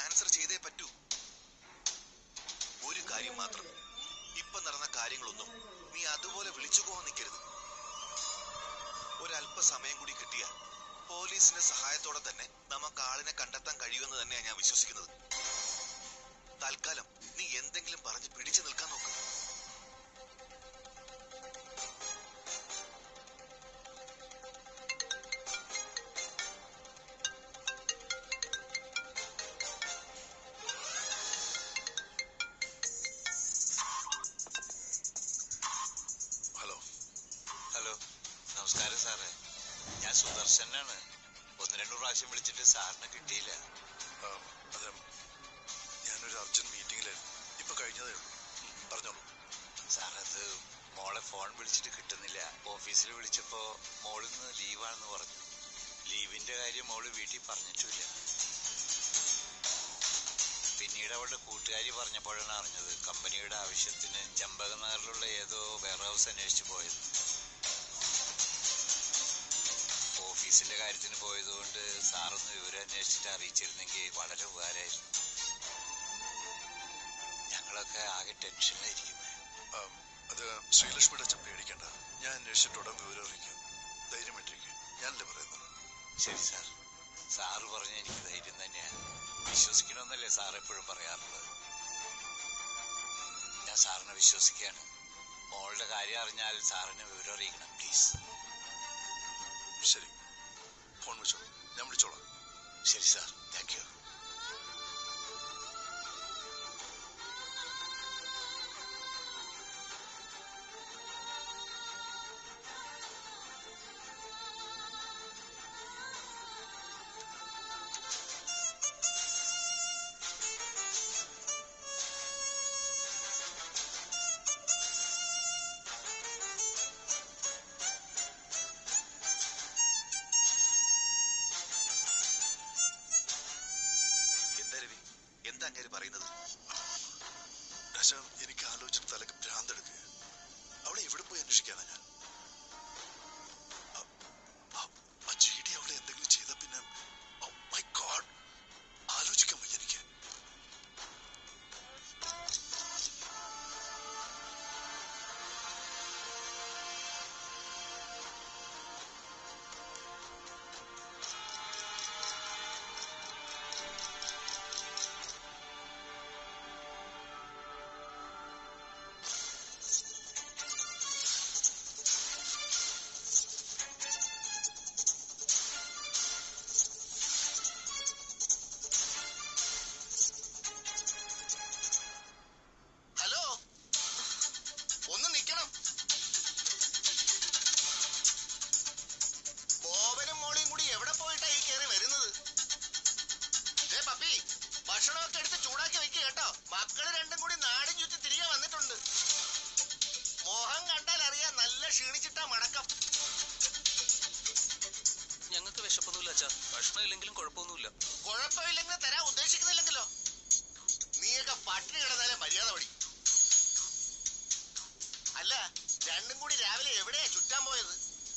Answer ചെയ്തേ പറ്റൂ ഒരു കാര്യം മാത്രം ഇപ്പൊ നടന്ന കാര്യങ്ങളൊന്നും നീ അതുപോലെ വിളിച്ചു പോകാൻ നിൽക്കരുത് ഒരല്പസമയം കൂടി കിട്ടിയാൽ പോലീസിന്റെ സഹായത്തോടെ തന്നെ നമുക്ക് ആളിനെ കണ്ടെത്താൻ കഴിയുമെന്ന് തന്നെയാണ് ഞാൻ വിശ്വസിക്കുന്നത് തൽക്കാലം നീ എന്തെങ്കിലും പറഞ്ഞ് പിടിച്ചു നിൽക്കാൻ നോക്ക് ഹലോ ഹലോ നമസ്കാരം സാറേ ഞാൻ സുദർശനാണ് ഒന്ന് രണ്ടു പ്രാവശ്യം വിളിച്ചിട്ട് സാറിനെ കിട്ടിയില്ല ആ, അതെ ഞാനൊരു അർജന്റ് മീറ്റിംഗിലായിരുന്നു ഇപ്പൊ കഴിഞ്ഞതേ ഉള്ളൂ ഉം, പറഞ്ഞോളൂ സാർ അത് മോളെ ഫോൺ വിളിച്ചിട്ട് കിട്ടുന്നില്ല ഓഫീസിൽ വിളിച്ചപ്പോ മോളിന്ന് ലീവാണെന്ന് പറഞ്ഞു ലീവിന്റെ കാര്യം മോള് വീട്ടിൽ പറഞ്ഞിട്ടില്ല പിന്നീട് അവളുടെ കൂട്ടുകാരി പറഞ്ഞപ്പോഴാണ് അറിഞ്ഞത് കമ്പനിയുടെ ആവശ്യത്തിന് ചമ്പകനഗറിലുള്ള ഏതോ വെയർ ഹൗസ് അന്വേഷിച്ചു പോയത് ഓഫീസിന്റെ കാര്യത്തിന് പോയതുകൊണ്ട് സാറൊന്ന് വിവരം അന്വേഷിച്ചിട്ട് അറിയിച്ചിരുന്നെങ്കിൽ വളരെ ഉപകാരമായിരുന്നു ഞങ്ങളൊക്കെ ആകെ ടെൻഷനിലായിരിക്കുന്നത് ആ, അത് ശ്രീലക്ഷ്മിയുടെ അച്ഛൻ പേടിക്കണ്ട ഞാൻ അന്വേഷിച്ചിട്ട് ഉടൻ വിവരം അറിയിക്കാം ധൈര്യമായിട്ടിരിക്കും ഞാനല്ലേ പറയുന്നത് ശരി സാർ സാറ് പറഞ്ഞ എനിക്ക് ധൈര്യം തന്നെയാണ് വിശ്വസിക്കണമെന്നല്ലേ സാർ എപ്പോഴും പറയാറുള്ളത് ഞാൻ സാറിനെ വിശ്വസിക്കുകയാണ് മോളുടെ കാര്യം അറിഞ്ഞാൽ സാറിന് വിവരം അറിയിക്കണം പ്ലീസ് ശരി ഫോൺ വെച്ചോളൂ ഞാൻ വിളിച്ചോളാം ശരി സാർ താങ്ക് യു എന്താ രവി എന്താ അങ്ങേര് പറയുന്നത് രാജ എനിക്ക് ആലോചിച്ചിട്ട് തലക്ക് ഭ്രാന്തെടുക്കുക അവളെ എവിടെ പോയി അന്വേഷിക്കാനാ ഞാൻ ആ- ആ- ആ GD അവളെ എന്തെങ്കിലും ചെയ്ത പിന്നെ oh my God, ആലോചിക്കാൻ വയ്യ എനിക്ക് ഹലോ ഒന്ന് നിക്കണം ബോബനും മോളിയും കൂടി എവിടെ പോയിട്ടാ ഈ കേറി വരുന്നത് ദേ പപ്പി ഭക്ഷണമൊക്കെ എടുത്ത് ചൂടാക്കി വെക്കുക കേട്ടോ മക്കള് രണ്ടും കൂടി നാടും ചുറ്റി തിരികെ വന്നിട്ടുണ്ട് മോഹം കണ്ടാൽ അറിയാം നല്ല ക്ഷീണിച്ചിട്ടാ മടക്കം ഞങ്ങൾക്ക് വിശപ്പൊന്നുമില്ല അച്ഛാ ഭക്ഷണം ഇല്ലെങ്കിലും കുഴപ്പമൊന്നുമില്ല കുഴപ്പമില്ലെങ്കിൽ തരാൻ ഉദ്ദേശിക്കുന്നില്ലെങ്കിലോ നീയൊക്കെ പട്ടിണി കിടന്നാലേ മര്യാദ പടി അല്ല രണ്ടും കൂടി രാവിലെ എവിടെയാ ചുറ്റാൻ പോയത്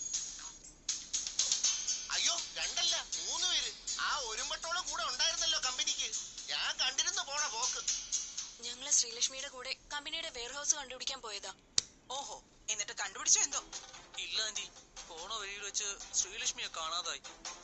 അയ്യോ രണ്ടല്ല മൂന്ന് പേര് ആ ഒരുമ്പട്ടോളം കൂടെ ഉണ്ടായിരുന്നല്ലോ കമ്പനിക്ക് ഞാൻ കണ്ടിരുന്നു പോണ പോക്ക് ഞങ്ങള് ശ്രീലക്ഷ്മിയുടെ കൂടെ കമ്പനിയുടെ വെയർഹൗസ് കണ്ടുപിടിക്കാൻ പോയതാ ഓഹോ എന്നിട്ട് കണ്ടുപിടിച്ചോ എന്തോ ഇല്ല ആന്റി പോണ വഴിയിൽ വെച്ച് ശ്രീലക്ഷ്മിയെ കാണാതായി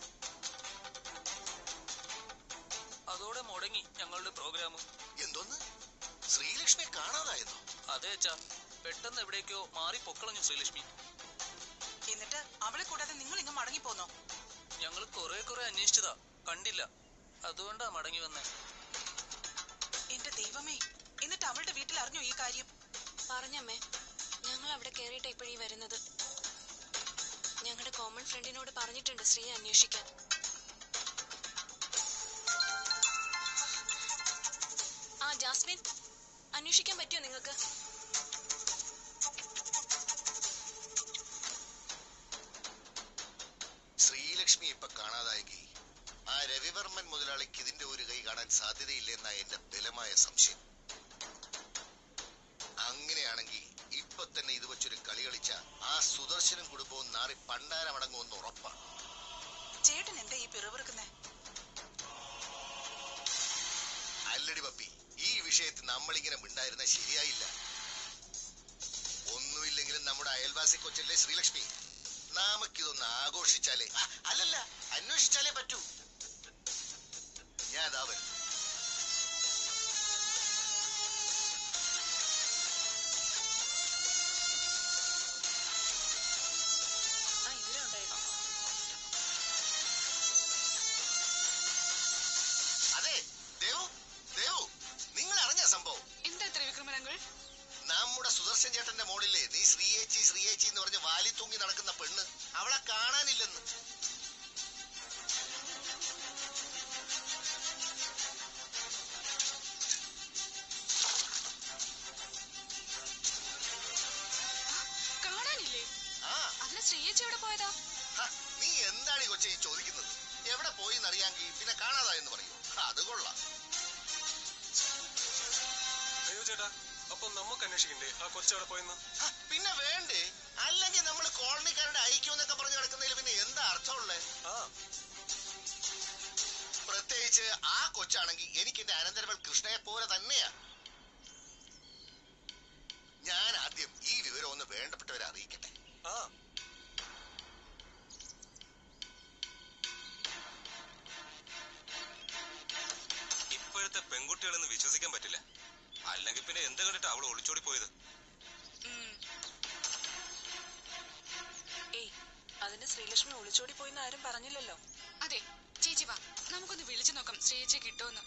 അതോടെ മുടങ്ങി ഞങ്ങളുടെ പ്രോഗ്രാം എന്തോന്ന് ശ്രീലക്ഷ്മിയെ കാണാതായെന്നോ അതെ അച്ഛാ പെട്ടെന്ന് എവിടേക്കോ മാറി പൊക്കളഞ്ഞു ശ്രീലക്ഷ്മി എന്നിട്ട് അവളെ കൂടാതെ നിങ്ങൾ ഇങ്ങ് മടങ്ങി പോന്നോ ഞങ്ങൾ കുറെ കുറെ അന്വേഷിച്ചതാ കണ്ടില്ല അതുകൊണ്ടാ മടങ്ങി വന്നേ എന്റെ ദൈവമേ എന്നിട്ട് അവളുടെ വീട്ടിൽ അറിഞ്ഞോ ഈ കാര്യം പറഞ്ഞമ്മേ ഞങ്ങൾ അവിടെ കയറിയിട്ട് ഇപ്പോഴീ വരുന്നത് ഞങ്ങളുടെ കോമൺ ഫ്രണ്ടിനോട് പറഞ്ഞിട്ടുണ്ട് ശ്രീ അന്വേഷിക്കാൻ ആ ജാസ്മിൻ അന്വേഷിക്കാൻ പറ്റുമോ നിങ്ങൾക്ക് ശ്രീലക്ഷ്മി ഇപ്പൊ കാണാതായെങ്കിൽ ആ രവിവർമ്മൻ മുതലാളിക്ക് ഇതിന്റെ ഒരു കൈ കാണാൻ സാധ്യതയില്ലെന്ന എന്റെ ബലമായ സംശയം അങ്ങനെയാണെങ്കിൽ ഇപ്പൊ തന്നെ ഇത് വെച്ചൊരു കളി കളിച്ച ആ സുദർശനും കുടുംബവും നാറി പണ്ടാരമടങ്ങുമെന്ന് ഉറപ്പാണ് ചേട്ടൻ എന്താ ഈ പിറവിറുക്കുന്നേ നമ്മളിങ്ങനെ മിണ്ടായിരുന്ന ശരിയായില്ല ഒന്നുമില്ലെങ്കിലും നമ്മുടെ അയൽവാസി കൊച്ചല്ലേ ശ്രീലക്ഷ്മി നാമക്കിതൊന്ന് ആഘോഷിച്ചാലേ ആ, അല്ലല്ല അന്വേഷിച്ചാലേ പറ്റൂ ഞാൻ അതാ വരുന്നു ആ ഇതിലുണ്ടായിരുന്നു അതെ ദേവു ദേവു നിങ്ങൾ അറിഞ്ഞ സംഭവം എന്താ ത്രിവിക്രമനങ്ങൾ നമ്മുടെ സുദർശൻ ചേട്ടന്റെ മോളിലെ നീ ശ്രീയേച്ചി ശ്രീയേച്ചി എന്ന് പറഞ്ഞ് വാലി തൂങ്ങി നടക്കുന്ന പെണ്ണ് അവളെ കാണാനില്ലെന്ന് കാണാനില്ലേ ആ അതിന് ശ്രീയേച്ചി എവിടെ പോയതാ ഹ, നീ എന്താണ് ഈ കൊച്ചെ ഈ ചോദിക്കുന്നത് എവിടെ പോയി എന്നറിയാമെങ്കിൽ പിന്നെ കാണാതായെന്ന് പറയൂ അത് കൊള്ളാം അയ്യോ ചേട്ടാ അപ്പൊ നമുക്ക് അന്വേഷിക്കണ്ടേ ആ കൊച്ചവിടെ പോയെന്ന് ഹ, പിന്നെ വേണ്ടേ അല്ലെങ്കിൽ നമ്മൾ കോളനിക്കാരുടെ ഐക്യം എന്നൊക്കെ പറഞ്ഞു നടക്കുന്നതിൽ പിന്നെ എന്താ അർത്ഥമുള്ളേ ആ പ്രത്യേകിച്ച് ആ കൊച്ചാണെങ്കിൽ എനിക്ക് എന്റെ അനന്തരവൾ കൃഷ്ണയെ പോലെ തന്നെയാ ഞാൻ ആദ്യം ഈ വിവരം ഒന്ന് വേണ്ടപ്പെട്ടവരെ അറിയിക്കട്ടെ ആ ഇപ്പോഴത്തെ പെൺകുട്ടികളെന്ന് വിശ്വസിക്കാൻ പറ്റില്ല അല്ലെങ്കിൽ പിന്നെ എന്ത് കണ്ടിട്ട് അവൾ ഒളിച്ചോടി പോയത് ഏയ് അതിന് ശ്രീലക്ഷ്മി ഒളിച്ചോടി പോയിന്ന് ആരും പറഞ്ഞില്ലല്ലോ അതെ ചേച്ചി വാ നമുക്കൊന്ന് വിളിച്ചു നോക്കാം ശ്രീയേച്ചി കിട്ടുമെന്ന്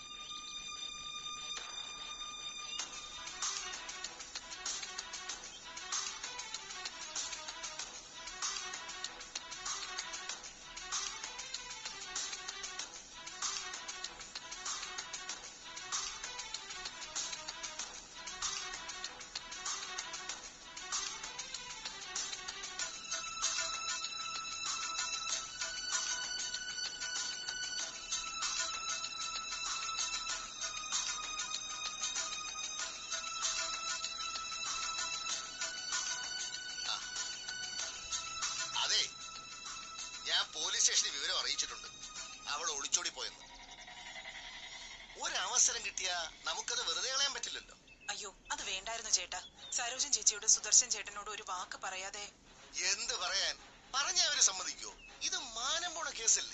അതെ ഞാൻ പോലീസ് സ്റ്റേഷനിൽ വിവരം അറിയിച്ചിട്ടുണ്ട് അവൾ ഒളിച്ചോടി പോയെന്ന് ഒരവസരം കിട്ടിയാ നമുക്കത് വെറുതെ കളയാൻ പറ്റില്ലല്ലോ അയ്യോ അത് വേണ്ടായിരുന്നു ചേട്ടാ സരോജൻ ചേച്ചിയോട് സുദർശൻ ചേട്ടനോട് ഒരു വാക്ക് പറയാതെ എന്ത് പറയാൻ പറഞ്ഞ അവര് സമ്മതിക്കോ ഇത് മാനം പോണ കേസല്ലേ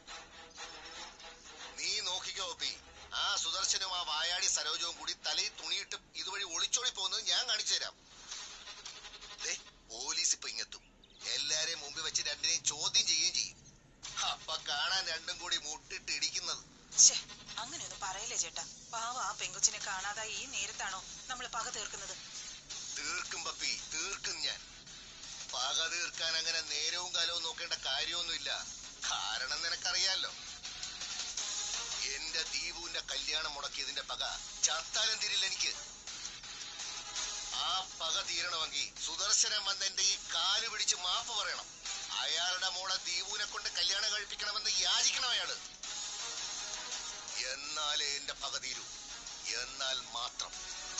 നീ നോക്കിക്കോ ഒപ്പി ആ സുദർശനും ആ വായാടി സരോജവും കൂടി തലയിൽ തുണിയിട്ട് ഇതുവഴി ഒളിച്ചോടി പോകുന്നത് ഞാൻ കാണിച്ചു തരാം ദേ, പോലീസ് ഇപ്പൊ ഇങ്ങെത്തും എല്ലാരെയും മുമ്പിൽ വെച്ച് രണ്ടിനെയും ചോദ്യം ചെയ്യുകയും ചെയ്യും അപ്പൊ കാണാൻ രണ്ടും കൂടി മുട്ടിട്ട് ഇടിക്കുന്നത് ശ്ശേ അങ്ങനെയൊന്നും പറയല്ലേ ചേട്ടാ പാവ ആ പെങ്കൊച്ചിനെ കാണാതായി ഈ നേരത്താണോ നമ്മൾ പക തീർക്കുന്നത് തീർക്കും പപ്പി തീർക്കും ഞാൻ പക തീർക്കാൻ അങ്ങനെ നേരവും കാലവും നോക്കേണ്ട കാര്യമൊന്നുമില്ല കാരണം നിനക്കറിയാലോ എന്റെ ദീപുവിന്റെ കല്യാണം മുടക്കിയതിന്റെ പക ചത്താലും തീരില്ല എനിക്ക് ആ പക തീരണമെങ്കിൽ സുദർശനം വന്ന് എന്റെ ഈ കാല് പിടിച്ച് മാപ്പ് പറയണം അയാളുടെ മോളെ ദീപുവിനെ കൊണ്ട് കല്യാണം കഴിപ്പിക്കണമെന്ന് യാചിക്കണം അയാള് എന്നാലേ എന്റെ പക തീരൂ എന്നാൽ മാത്രം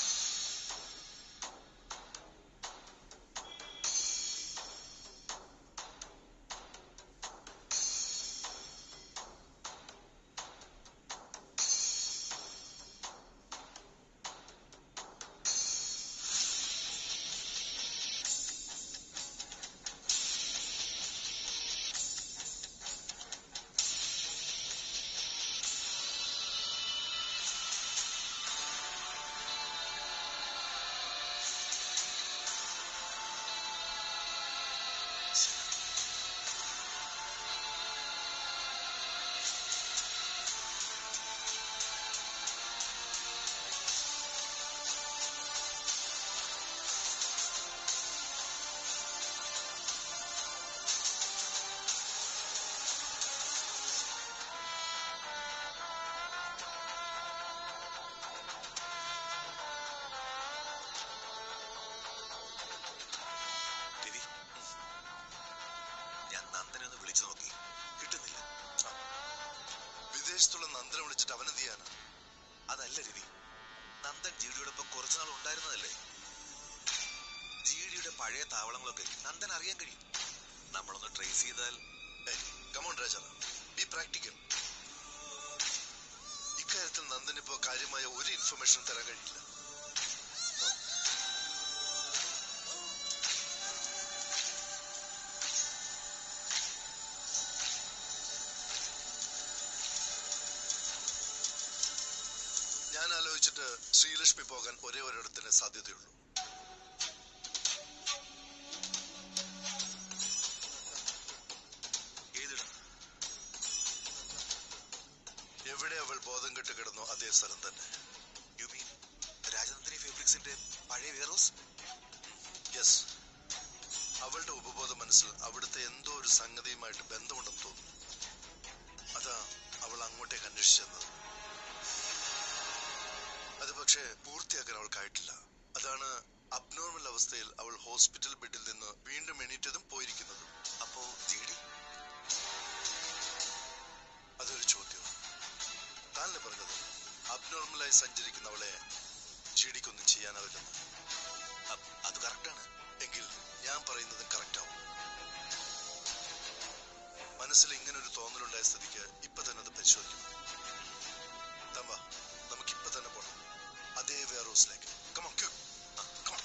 രവി ഞാൻ നന്ദനെ ഒന്ന് വിളിച്ചു നോക്കി കിട്ടുന്നില്ല വിദേശത്തുള്ള നന്ദനെ വിളിച്ചിട്ട് അവനെന്ത് ചെയ്യാനാ അതല്ല രവി നന്ദൻ ജിഡിയോടൊപ്പം കുറച്ചുനാൾ ഉണ്ടായിരുന്നതല്ലേ ജിഡിയുടെ പഴയ താവളങ്ങളൊക്കെ നന്ദൻ അറിയാൻ കഴിയും നമ്മളൊന്ന് ട്രേസ് ചെയ്താൽ കമോൺ രാജാ ബി പ്രാക്ടിക്കൽ ഇക്കാര്യത്തിൽ കാര്യത്തിൽ നന്ദനിപ്പോ കാര്യമായ ഒരു ഇൻഫർമേഷൻ തരാൻ കഴിയില്ല ഞാൻ ആലോചിച്ചിട്ട് ശ്രീലക്ഷ്മി പോകാൻ ഒരേ ഒരിടത്തിന് സാധ്യതയുള്ളൂ ഏതിടം എവിടെ അവൾ ബോധം കെട്ട് കിടന്നോ അതേ സ്ഥലം തന്നെ യു മീൻ രാജനന്ദിനി ഫാബ്രിക്സിന്റെ പഴയ വെയർ ഹൗസ് യെസ് അവളുടെ ഉപബോധ മനസ്സിൽ അവിടുത്തെ എന്തോ ഒരു സംഗതിയുമായിട്ട് ബന്ധമുണ്ടെന്ന് തോന്നുന്നു അതാ അവൾ അങ്ങോട്ടേക്ക് അന്വേഷിച്ചെന്നത് അത് പക്ഷേ പൂർത്തിയാക്കാൻ അവൾക്കായിട്ടില്ല അതാണ് അബ്നോർമൽ അവസ്ഥയിൽ അവൾ ഹോസ്പിറ്റൽ ബെഡിൽ നിന്ന് വീണ്ടും എണീറ്റതും പോയിരിക്കുന്നതും അപ്പോ ജിഡി അതൊരു ചോദ്യം താനല്ലേ പറഞ്ഞത് അബ്നോർമലായി സഞ്ചരിക്കുന്ന അവളെ ജിഡിക്കൊന്നും ചെയ്യാനാവില്ലെന്ന് അത് കറക്റ്റാണ് എങ്കിൽ ഞാൻ പറയുന്നത് കറക്റ്റ് ആവും മനസ്സിൽ ഇങ്ങനെ ഒരു തോന്നലുണ്ടായ സ്ഥിതിക്ക് ഇപ്പൊ തന്നെ അത് പരിശോധിക്കണം തമ്പ നമുക്ക് ഇപ്പൊ തന്നെ പോണം അതേ വെയർ ഹൗസിലേക്ക് കമോൺ ക്യൂ come on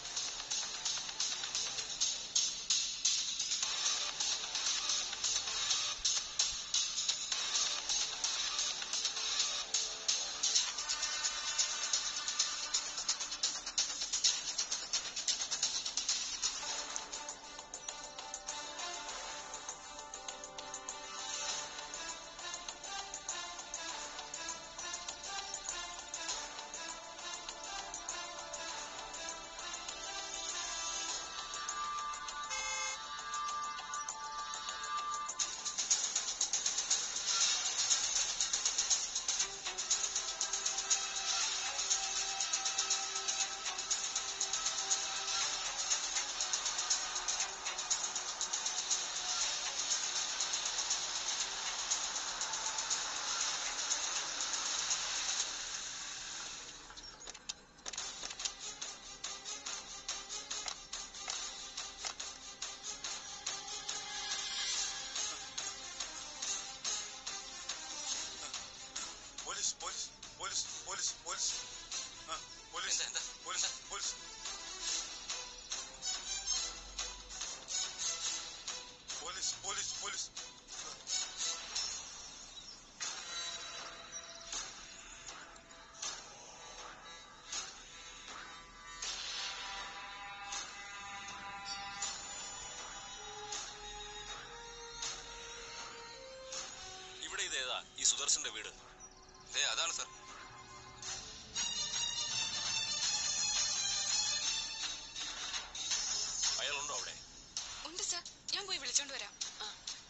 police police police police police ആ പോലീസ് എന്താ, എന്താ? Police police police police police ഇവിടെ ഇതേതാ ഈ സുദർശന്റെ വീട് ദേ അതാണ് സർ അയാളുണ്ടോ അവിടെ ഉണ്ട് സർ ഞാൻ പോയി വിളിച്ചോണ്ട് വരാം ആ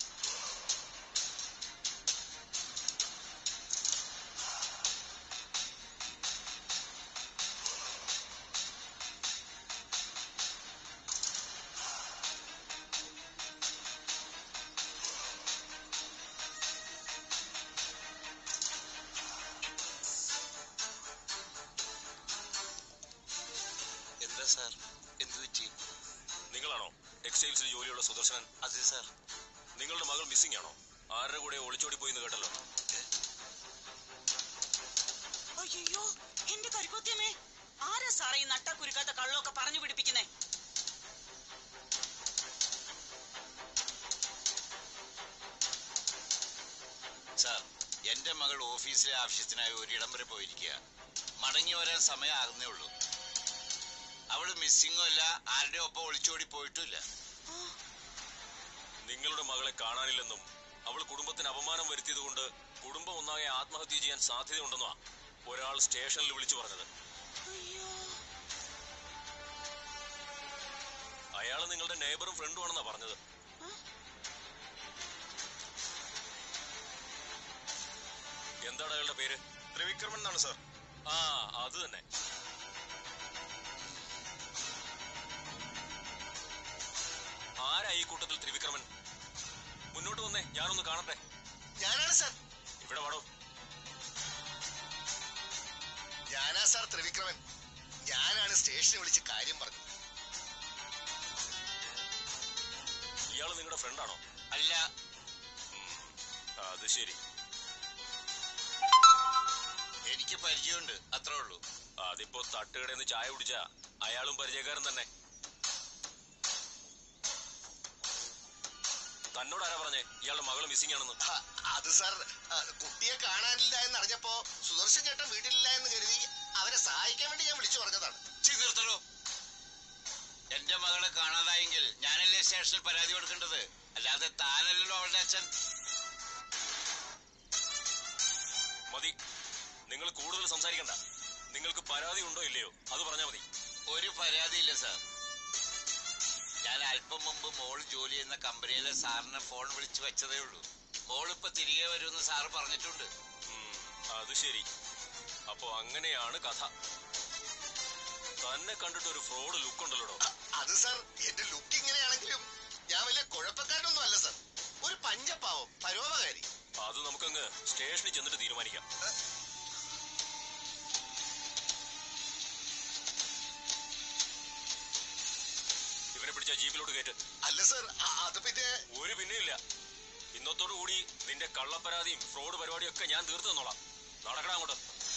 എന്താ സാർ എന്തു പറ്റി നിങ്ങളാണോ ടെക്സ്റ്റൈൽസിൽ ജോലിയുള്ള സുദർശനൻ അതെ സാർ നിങ്ങളുടെ മകൾ മിസ്സിംഗ് ആണോ ആരുടെ കൂടെ ഒളിച്ചോടി പോയി എന്ന് കേട്ടല്ലോ അയ്യോ എന്റെ കരിക്കോത്തിയമ്മേ ആരാ സാറേ ഈ നട്ട കുരുക്കാത്ത കള്ളൊക്കെ പറഞ്ഞു പിടിപ്പിക്കുന്നേ സാർ എന്റെ മകൾ ഓഫീസിലെ ആവശ്യത്തിനായി ഒരിടം വരെ പോയിരിക്കുക മടങ്ങി വരാൻ സമയമാകുന്നേ ഉള്ളൂ അവള് മിസ്സിങ്ങും അല്ല ആരുടെ ഒപ്പം ഒളിച്ചോടി പോയിട്ടുമില്ല നിങ്ങളുടെ മകളെ കാണാനില്ലെന്നും അവൾ കുടുംബത്തിന് അപമാനം വരുത്തിയതുകൊണ്ട് കുടുംബം ഒന്നാകെ ആത്മഹത്യ ചെയ്യാൻ സാധ്യതയുണ്ടെന്നാ ഒരാൾ സ്റ്റേഷനിൽ വിളിച്ചു പറഞ്ഞത് അയാൾ നിങ്ങളുടെ നെയ്ബറും ഫ്രണ്ടും ആണെന്നാ പറഞ്ഞത് എന്താണ് അയാളുടെ പേര് ത്രിവിക്രമൻ എന്നാണ് സാർ ആ അത് തന്നെ ആരാ ഈ കൂട്ടത്തിൽ ത്രിവിക്രമൻ മുന്നോട്ട് വന്നേ ഞാനൊന്ന് കാണട്ടെ ഞാനാണ് സാർ ഇവിടെ വാടോ ഞാനാ സാർ ത്രിവിക്രമൻ ഞാനാണ് സ്റ്റേഷനിൽ വിളിച്ച് കാര്യം പറഞ്ഞത് ഇയാൾ നിങ്ങളുടെ ഫ്രണ്ടാണോ അല്ല അത് ശരി എനിക്ക് പരിചയമുണ്ട് അത്രേ ഉള്ളൂ അതിപ്പോ തട്ടുകടന്ന് ചായ കുടിച്ചാ അയാളും പരിചയക്കാരൻ തന്നെ തന്നോട് ആരാ പറഞ്ഞേ ഇയാളുടെ മകള് മിസ്സിംഗ് ആണെന്ന് ഹ, അത് സാർ ആ, കുട്ടിയെ കാണാനില്ല എന്ന് അറിഞ്ഞപ്പോ സുദർശൻ ചേട്ടൻ വീട്ടിലില്ല എന്ന് കരുതി അവരെ സഹായിക്കാൻ വേണ്ടി ഞാൻ വിളിച്ചു പറഞ്ഞതാണ് ചീ നിർത്തണോ എന്റെ മകളെ കാണാതായെങ്കിൽ ഞാനല്ലേ സ്റ്റേഷനിൽ പരാതി കൊടുക്കേണ്ടത് അല്ലാതെ താനല്ലല്ലോ അവളുടെ അച്ഛൻ മതി നിങ്ങൾ കൂടുതൽ സംസാരിക്കണ്ട നിങ്ങൾക്ക് പരാതി ഉണ്ടോ ഇല്ലയോ അത് പറഞ്ഞാ മതി ഒരു പരാതിയില്ല സാർ ഞാൻ അല്പം മുമ്പ് മോൾ ജോലി ചെയ്യുന്ന കമ്പനിയിലെ സാറിനെ ഫോൺ വിളിച്ചു വെച്ചതേ ഉള്ളൂ മോൾ ഇപ്പൊ തിരികെ വരുമെന്ന് സാറ് പറഞ്ഞിട്ടുണ്ട് ഉം, അത് ശരി അപ്പൊ അങ്ങനെയാണ് കഥ തന്നെ കണ്ടിട്ട് ഒരു ഫ്രോഡ് ലുക്ക് ഉണ്ടല്ലോടോ അ, അത് സാർ എന്റെ ലുക്ക് ഇങ്ങനെയാണെങ്കിലും ഞാൻ വലിയ കുഴപ്പക്കാരനൊന്നും അല്ല സാർ ഒരു പഞ്ചപാവം പരോപകാരി അത് നമുക്കങ്ങ് സ്റ്റേഷനിൽ ചെന്നിട്ട് തീരുമാനിക്കാം ഇവനെ പിടിച്ച ജീപ്പിലോട്ട് കയറ്റ് അല്ല സാർ അ- അത് പിന്നെ ഒരു പിന്നെയില്ല ഇന്നത്തോടു കൂടി നിന്റെ കള്ളപ്പരാതിയും ഫ്രോഡ് പരിപാടിയും ഒക്കെ ഞാൻ തീർത്തു തന്നോളാം നടക്കടാ അങ്ങോട്ട്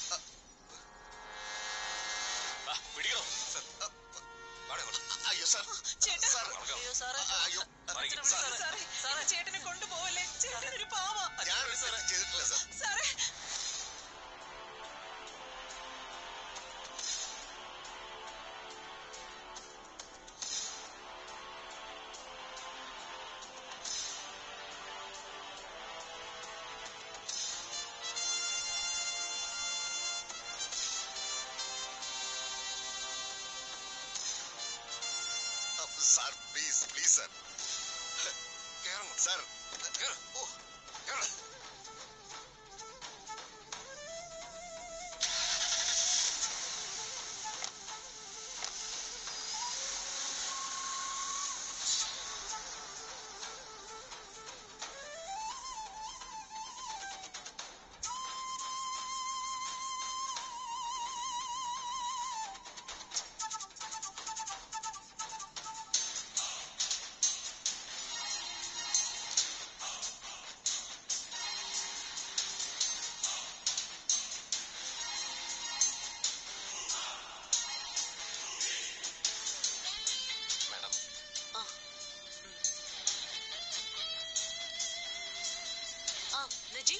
ആ, പിടിക്കണോ വാടാ ഇങ്ങോട്ട്. അയ്യോ സാർ ചേട്ടാ. സാർ നടക്കാം. അയ്യോ സാറേ അയ്യോ മാറിക്ക്. സാറേ സാറേ ചേട്ടനെ കൊണ്ടുപോവല്ലേ ചേട്ടനൊരു പാവ ഞാൻ ഒരു തെറ്റും ചെയ്തിട്ടില്ല സാർ സാറേ അ, സാർ പ്ലീസ് പ്ലീസ് സാർ കേറണം സാർ കേറ്. ഓ കേറണം മാഡം ആ നജീബ്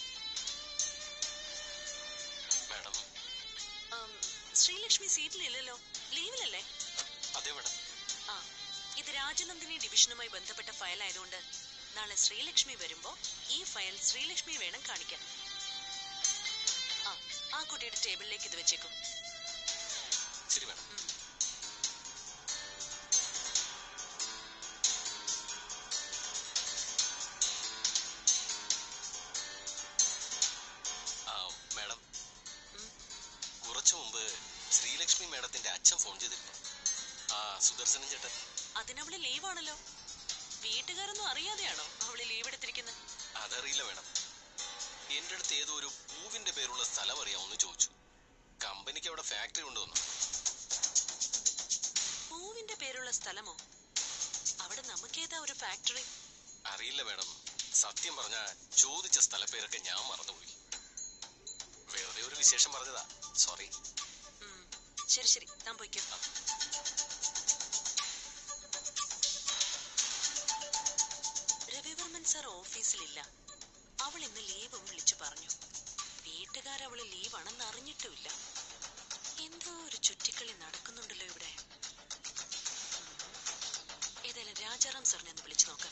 മാഡം ആം, ശ്രീലക്ഷ്മി സീറ്റിലില്ലല്ലോ ലീവിലല്ലേ അതെ മാഡം ആ ഇത് രാജനന്ദിനി ഡിവിഷനുമായി ബന്ധപ്പെട്ട ഫയൽ ആയതുകൊണ്ട് നാളെ ശ്രീലക്ഷ്മി വരുമ്പോ ഈ ഫയൽ ശ്രീലക്ഷ്മി വേണം കാണിക്കാൻ ആ ആ കുട്ടിയുടെ ടേബിളിലേക്ക് ഇത് വെച്ചേക്കും ശരി മാഡം ആ മാഡം കുറച്ചു മുമ്പ് ശ്രീലക്ഷ്മി മാഡത്തിന്റെ അച്ഛൻ ഫോൺ ചെയ്തിരുന്നു ആ സുദർശനൻ ചേട്ടൻ അതിനവള് ലീവാണല്ലോ വീട്ടുകാരൊന്നും അറിയാതെയാണോ അവള് ലീവ് എടുത്തിരിക്കുന്നത് അതറിയില്ല മാഡം എന്റെ അടുത്ത് ഏതോ ഒരു പൂവിന്റെ പേരുള്ള സ്ഥലം അറിയാമെന്ന് ചോദിച്ചു കമ്പനിക്ക് അവിടെ ഫാക്ടറി ഉണ്ടോന്ന് പൂവിന്റെ പേരുള്ള സ്ഥലമോ അവിടെ നമുക്കേതാ ഒരു ഫാക്ടറി അറിയില്ല മാഡം സത്യം പറഞ്ഞ ചോദിച്ച സ്ഥലപ്പേരൊക്കെ ഞാൻ മറന്നുപോയി വെറുതെ ഒരു വിശേഷം പറഞ്ഞതാ സോറി ഉം, ശരി ശരി താൻ പോയിക്കോ രവിവർമ്മൻ സാർ ഓഫീസിലില്ല അവൾ ഇന്ന് ലീവും വിളിച്ചു പറഞ്ഞു വീട്ടുകാരവള് ലീവാണെന്ന് അറിഞ്ഞിട്ടുമില്ല എന്തോ ഒരു ചുറ്റിക്കളി നടക്കുന്നുണ്ടല്ലോ ഇവിടെ ഉം. ഏതായാലും രാജാറാം സാറിനെ ഒന്ന് വിളിച്ചു നോക്കാം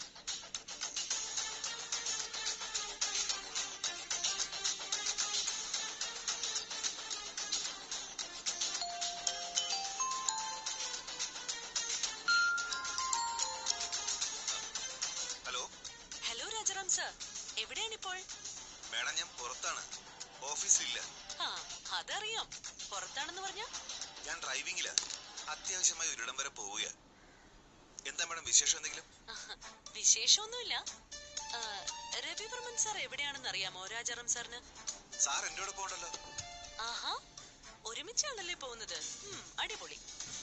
ഹലോ ഹലോ രാജാറാം സാർ എവിടെയാണിപ്പോൾ മേഡം ഞാൻ പുറത്താണ് ഓഫീസിലില്ല ആ അതറിയാം പുറത്താണെന്ന് പറഞ്ഞ ഞാൻ ഡ്രൈവിംഗിലാ അത്യാവശ്യമായി ഒരിടം വരെ പോവുക എന്താ മേഡം വിശേഷം എന്തെങ്കിലും വിശേഷമൊന്നുമില്ല ആ, രവിവർമ്മൻ സാർ എവിടെയാണെന്ന് അറിയാമോ രാജാറാം സാറിന് സാർ എന്റെ കൂടെ പോകണ്ടല്ലോ ആഹാ ഒരുമിച്ചാണല്ലേ പോകുന്നത് ഉം, അടിപൊളി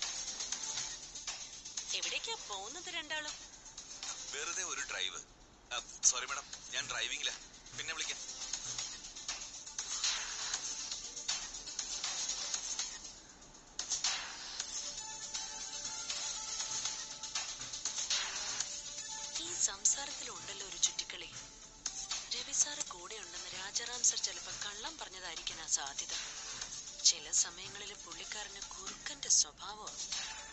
എവിടേക്കാ പോകുന്നത് രണ്ടാളും വെറുതെ ഒരു ഡ്രൈവ് സോറി മേഡം ഞാൻ ഡ്രൈവിംഗിലാ പിന്നെ വിളിക്കാം സാറ് കൂടെ ഉണ്ടെന്ന് രാജാറാം സർ ചിലപ്പോ കള്ളം പറഞ്ഞതായിരിക്കാനാ സാധ്യത ചില സമയങ്ങളിൽ പുള്ളിക്കാരന് കുറുക്കന്റെ സ്വഭാവമാണ്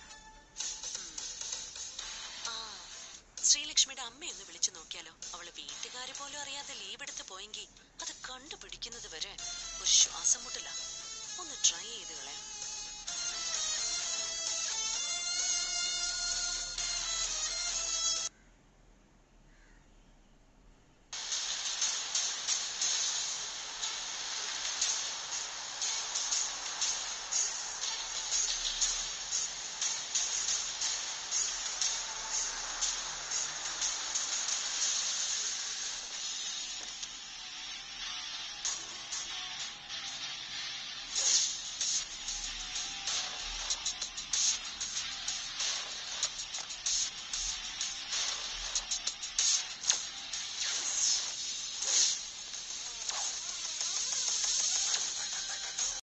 ആ ശ്രീലക്ഷ്മിയുടെ അമ്മയൊന്ന് വിളിച്ചു നോക്കിയാലോ അവള് വീട്ടുകാരെ പോലും അറിയാതെ ലീവ് എടുത്ത് പോയെങ്കിൽ അത് കണ്ടുപിടിക്കുന്നത് വരെ ഒരു ശ്വാസം മുട്ടല ഒന്ന് ട്രൈ ചെയ്ത് കളയാം